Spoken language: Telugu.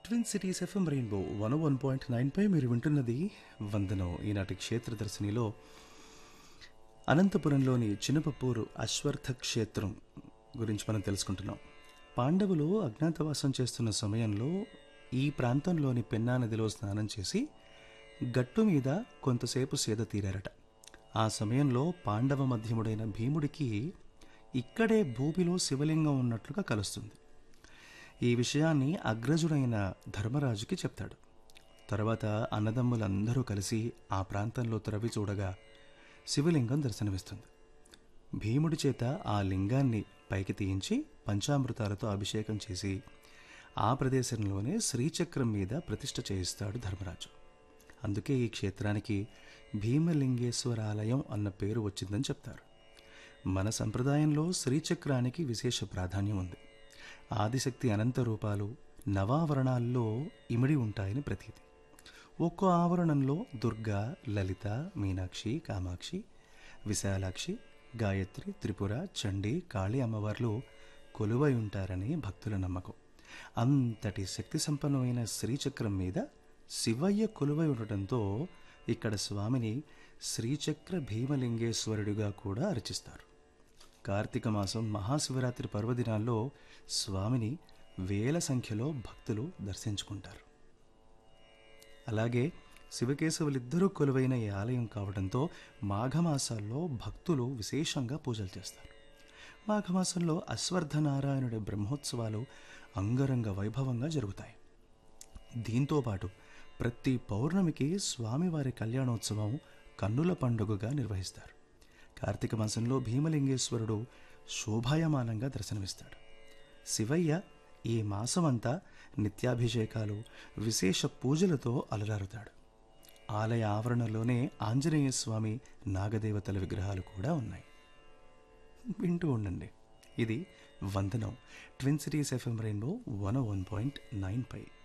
twin cities FM rainbow one one point nine పై మీరు వింటున్నది వందనం ఈనాటి క్షేత్ర దర్శినిలో అనంతపురంలోని చిన్నపప్పూరు అశ్వర్థ క్షేత్రం గురించి మనం తెలుసుకుంటున్నాం పాండవులు అజ్ఞాతవాసం చేస్తున్న సమయంలో ఈ ప్రాంతంలోని పెన్నా నదిలో స్నానం చేసి గట్టు మీద కొంతసేపు సేద తీరారట ఆ సమయంలో పాండవ మధ్యముడైన భీముడికి ఇక్కడే భూమిలో శివలింగం ఉన్నట్లుగా కలుస్తుంది ఈ విషయాన్ని అగ్రజుడైన ధర్మరాజుకి చెప్తాడు తర్వాత అన్నదమ్ములందరూ కలిసి ఆ ప్రాంతంలో త్రవి చూడగా శివలింగం దర్శనమిస్తుంది భీముడి చేత ఆ లింగాన్ని పైకి తీయించి పంచామృతాలతో అభిషేకం చేసి ఆ ప్రదేశంలోనే శ్రీచక్రం మీద ప్రతిష్ఠ చేయిస్తాడు ధర్మరాజు అందుకే ఈ క్షేత్రానికి భీమలింగేశ్వరాలయం అన్న పేరు వచ్చిందని చెప్తారు మన సంప్రదాయంలో శ్రీచక్రానికి విశేష ప్రాధాన్యం ఉంది ఆదిశక్తి అనంత రూపాలు నవావరణాల్లో ఇమిడి ఉంటాయని ప్రతీతి ఒక్కో ఆవరణంలో దుర్గా లలిత మీనాక్షి కామాక్షి విశాలాక్షి గాయత్రి త్రిపుర చండీ కాళీ అమ్మవార్లు కొలువై ఉంటారని భక్తుల నమ్మకం అంతటి శక్తి సంపన్నమైన శ్రీచక్రం మీద శివయ్య కొలువై ఉండటంతో ఇక్కడ స్వామిని శ్రీచక్ర భీమలింగేశ్వరుడిగా కూడా అర్చిస్తారు కార్తీక మాసం మహాశివరాత్రి పర్వదినాల్లో స్వామిని వేల సంఖ్యలో భక్తులు దర్శించుకుంటారు అలాగే శివకేశవులిద్దరూ కొలువైన ఈ ఆలయం కావడంతో మాఘమాసాల్లో భక్తులు విశేషంగా పూజలు చేస్తారు మాఘమాసంలో అశ్వర్థనారాయణుడి బ్రహ్మోత్సవాలు అంగరంగ వైభవంగా జరుగుతాయి దీంతో పాటు ప్రతి పౌర్ణమికి స్వామివారి కళ్యాణోత్సవం కన్నుల పండుగగా నిర్వహిస్తారు కార్తీక మాసంలో భీమలింగేశ్వరుడు శోభాయమానంగా దర్శనమిస్తాడు శివయ్య ఈ మాసమంతా నిత్యాభిషేకాలు విశేష పూజలతో అలరారుతాడు ఆలయ ఆవరణలోనే ఆంజనేయ స్వామి నాగదేవతల విగ్రహాలు కూడా ఉన్నాయి వింటూ ఉండండి ఇది వందనం twin cities FM rainbow one one point nine పై